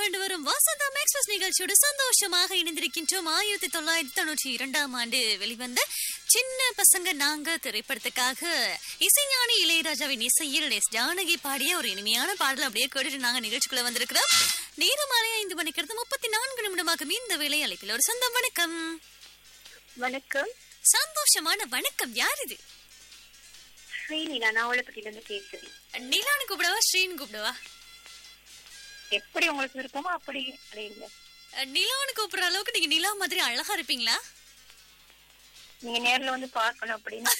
கண்டு வரும் வசந்தம் எக்ஸ்பிரஸ் நிகழ்ச்சியோடு சந்தோஷமாக இணைந்திருக்கின்றோம் ஆயிரத்தி தொள்ளாயிரத்தி தொண்ணூற்றி இரண்டாம் ஆண்டு வெளிவந்த சின்ன பசங்க நாங்க திரைப்படத்துக்காக இசைஞானி இளையராஜாவின் இசையில் எஸ் ஜானகி பாடிய ஒரு இனிமையான பாடல் அப்படியே கேட்டுட்டு நாங்க நிகழ்ச்சிக்குள்ள வந்திருக்கிறோம் நேரமாலை ஐந்து மணிக்கிறது முப்பத்தி நான்கு நிமிடமாகும் இந்த வேலை அழைப்பில் ஒரு சொந்தம் வணக்கம் வணக்கம் சந்தோஷமான வணக்கம் யார் இது ஸ்ரீனிலா நாவலப்பட்டியில இருந்து பேசுறேன் நிலான்னு கூப்பிடவா ஸ்ரீன்னு கூப்பிடவா எப்படி உங்களுக்கு விருப்பமோ அப்படி அலையுங்க நிலான்னு கூப்பிடுற அளவுக்கு நீங்க நிலா மாதிரி அழகா இருப்பீங்களா நீங்க நேர்ல வந்து பார்க்கணும் அப்படின்னு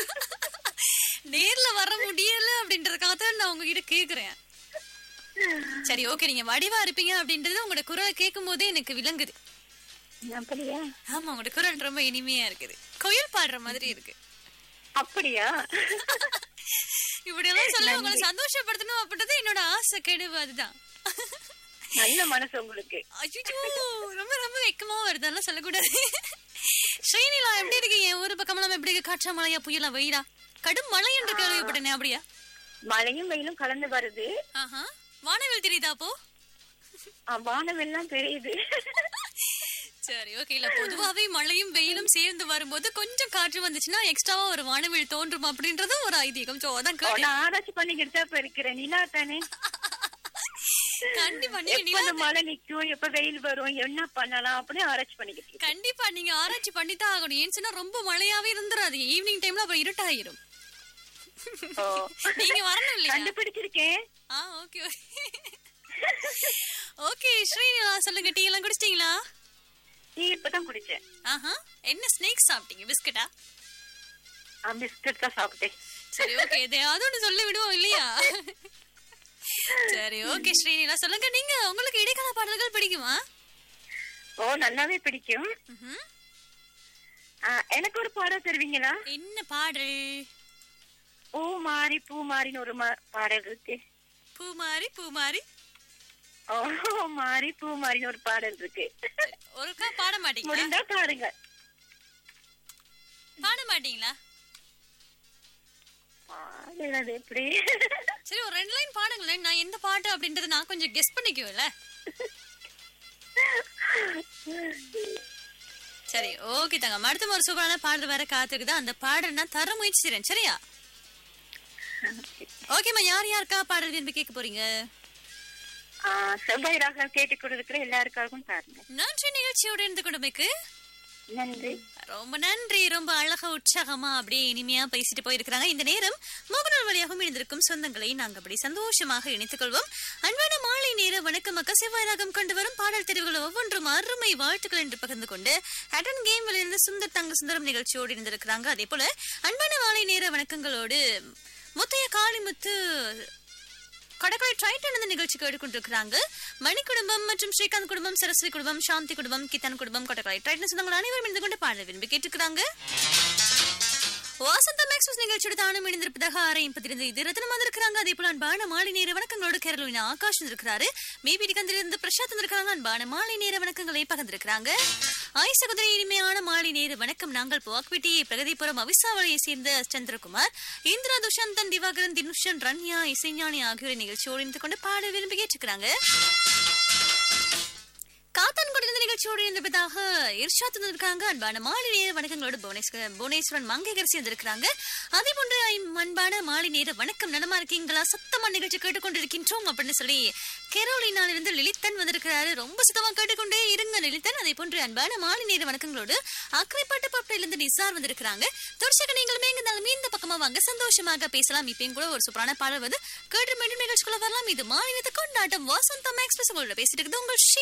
நேர்ல வர முடியல அப்படின்றதுக்காக தான் நான் உங்ககிட்ட கேக்குறேன் சரி ஓகே நீங்க வடிவா இருப்பீங்க அப்படின்றது உங்களோட குரலை கேட்கும் போதே எனக்கு விளங்குது அப்படியா ஆமா உங்களோட குரல் ரொம்ப இனிமையா இருக்குது கோயில் பாடுற மாதிரி இருக்கு அப்படியா இப்படி எல்லாம் சொல்ல உங்களை சந்தோஷப்படுத்தணும் அப்படின்றது என்னோட ஆசை கெடுவு அதுதான் நல்ல மனசு உங்களுக்கு ஐயோ ரொம்ப ரொம்ப வெக்கமா வருது அதெல்லாம் சொல்லக்கூடாது ஸ்ரீனிலா எப்படி இருக்கீங்க என் ஊர் பக்கமெல்லாம் எப்படி இருக்கு காற்றா மழையா புயலா வெயிலா கடும் மழை என்று கேள்விப்பட்டேனே அப்படியா மழையும் வெயிலும் கலந்து வருது ஆஹா வானவில் தெரியுதா அப்போ ஆ, வானம் எல்லாம் தெரியுது சரி ஓகே இல்ல பொதுவாவே மழையும் வெயிலும் சேர்ந்து வரும்போது கொஞ்சம் காற்று வந்துச்சுன்னா எக்ஸ்ட்ராவா ஒரு வானவில் தோன்றும் அப்படின்றது ஒரு ஐதீகம் சோ அதான் கேட்டேன் நான் ஆராய்ச்சி பண்ணிக்கிட்டு தான் இப்ப இருக்கிறேன் நிலா தானே கண்டிப்பா நீங்க எப்ப நிலா இந்த மழை நிக்கும் எப்ப வெயில் வரும் என்ன பண்ணலாம் அப்படின்னு ஆராய்ச்சி பண்ணிக்கிட்டு இருக்கேன். கண்டிப்பா நீங்க ஆராய்ச்சி பண்ணித்தான் ஆகணும் ஏன்னு சொன்னா ரொம்ப மழையாவே இருந்துராது ஈவினிங் டைம்ல அப்புறம் இருட்டாயிரும் ஓ நீங்க வரணும் இல்லையா கண்டுபிடிச்சிருக்கேன் ஆ ஓகே ஓகே ஸ்ரீனிலா சொல்லுங்க டீ எல்லாம் குடிச்சிட்டீங்களா டீ இப்பதான் குடிச்சேன் ஆஹா என்ன ஸ்னேக் சாப்பிட்டீங்க பிஸ்கட்டா பிஸ்கட் தான் சாப்பிட்டேன் சரி ஓகே எதையாவது ஒண்ணு சொல்லி விடுவோம் இல்லையா சரி ஓகே ஸ்ரீனிலா சொல்லுங்க நீங்க உங்களுக்கு இடைக்கால பாடல்கள் பிடிக்குமா ஓ நல்லாவே பிடிக்கும் ம்ஹும். ஆ, எனக்கு ஒரு பாடம் தருவீங்களா என்ன பாடல் பூ மாறி பூ மாறின்னு ஒரு மா- பாடல் இருக்கு பூமாரி பூமாரி ஓ மாறி பூ மாறின்னு ஒரு பாடல் இருக்கு சரி, ஒருக்கா பாட மாட்டீங்களா முடிந்தா பாருங்க பாட மாட்டீங்களா பாடுறது எப்படி சரி ஒரு ரெண்டு லைன் பாடுங்களேன் நான் எந்த பாட்டு அப்படின்றத நான் கொஞ்சம் கெஸ் பண்ணிக்குவேன்ல சரி ஓகே தங்க அடுத்த ஒரு சூப்பரான பாடல் வேற காத்துக்குது அந்த பாடல் நான் தர முயற்சி செய்றேன் சரியா ஓகேம்மா யார் யாருக்கா பாடல் விரும்பி கேட்க போறீங்க ஆ, செவ்வாய் ராகம் கேட்டுக் கொண்டிருக்கிற எல்லாருக்காகவும் பாருங்க நன்றி நிகழ்ச்சியோட இருந்து கொண்டமைக்கு நன்றி ரொம்ப நன்றி ரொம்ப அழகா உற்சாகமா அப்படியே இனிமையா பேசிட்டு போயிருக்கிறாங்க இந்த நேரம் முகநூல் வழியாகவும் இணைந்திருக்கும் சொந்தங்களை நாங்க அப்படி சந்தோஷமாக இணைத்துக் கொள்வோம் அன்பான மாலை நேர வணக்கம் அக்கா செவ்வாயராகம் கொண்டு வரும் பாடல் தெரிவுகள் ஒவ்வொன்றும் அருமை வாழ்த்துக்கள் என்று பகிர்ந்து கொண்டு ஹட்டன் கேம் இருந்து சுந்தர் தங்க சுந்தரம் நிகழ்ச்சியோடு இணைந்திருக்கிறாங்க அதே போல அன்பான மாலை நேர வணக்கங்களோடு முத்தைய காளிமுத்து கடற்கரை ட்ரைட்டன் இந்த நிகழ்ச்சி கேட்டுக்கொண்டிருக்கிறாங்க மணி குடும்பம் மற்றும் ஸ்ரீகாந்த் குடும்பம் சரஸ்வதி குடும்பம் சாந்தி குடும்பம் கித்தன் குடும்பம் கடற்கரை ட்ரைட்டன் சொந்தங்கள் அனைவரும் இணைந்து கொண்டு பாடல் விரும்பி கேட்டுக்கிறாங்க வாசந்தம் எக்ஸ்பிரஸ் நிகழ்ச்சியோட தானும் இணைந்திருப்பதாக ஆரையும் பதிர்ந்து இது ரத்னம் வந்திருக்கிறாங்க அதே போல அன்பான மாலை நேர வணக்கங்களோடு கேரளின் ஆகாஷ் வந்திருக்கிறாரு மேபி கந்திலிருந்து பிரசாத் வந்திருக்காங்க அன்பான மாலை நேர வணக்கங்களை பகிர்ந்திருக்கிறாங்க ஆய் சகோதரி இனிமையான மாலை நேர வணக்கம் நாங்கள் போக்விட்டி பிரகதிபுரம் அவிசாவளியை சேர்ந்த சந்திரகுமார் இந்திரா துஷாந்தன் திவாகரன் தினுஷன் ரன்யா இசைஞானி ஆகியோரை நிகழ்ச்சியோடு இணைந்து கொண்டு பாட விரும்பி கேட்டுக்கிறாங்க காத்தான் கொடுத்த நிகழ்ச்சியோடு இருந்ததாக இர்ஷாத் வந்திருக்காங்க அன்பான மாலை நேர வணக்கங்களோடு புவனேஸ்வர புவனேஸ்வரன் மங்கைகரசி வந்திருக்கிறாங்க அதே போன்று ஐம் அன்பான மாலை நேர வணக்கம் நலமா இருக்கீங்களா சத்தமா நிகழ்ச்சி கேட்டுக்கொண்டிருக்கின்றோம் அப்படின்னு சொல்லி கேரோலினால இருந்து லலிதன் வந்திருக்கிறாரு ரொம்ப சத்தமா கேட்டுக்கொண்டே இருங்க லலிதன் அதே போன்று அன்பான மாலை நேர வணக்கங்களோடு அக்கரைப்பாட்டு பாப்பில இருந்து நிசார் வந்திருக்கிறாங்க தொடர்ச்சியாக நீங்களுமே எங்க இந்த பக்கமா வாங்க சந்தோஷமாக பேசலாம் இப்பயும் கூட ஒரு சூப்பரான பாடல் வந்து கேட்டு மீண்டும் நிகழ்ச்சிக்குள்ள வரலாம் இது மாநிலத்தை கொண்டாட்டம் வாசந்தம் எக்ஸ்பிரஸ் உங்களோட பேசிட்டு இருக்குது உங்கள் ஸ்ரீ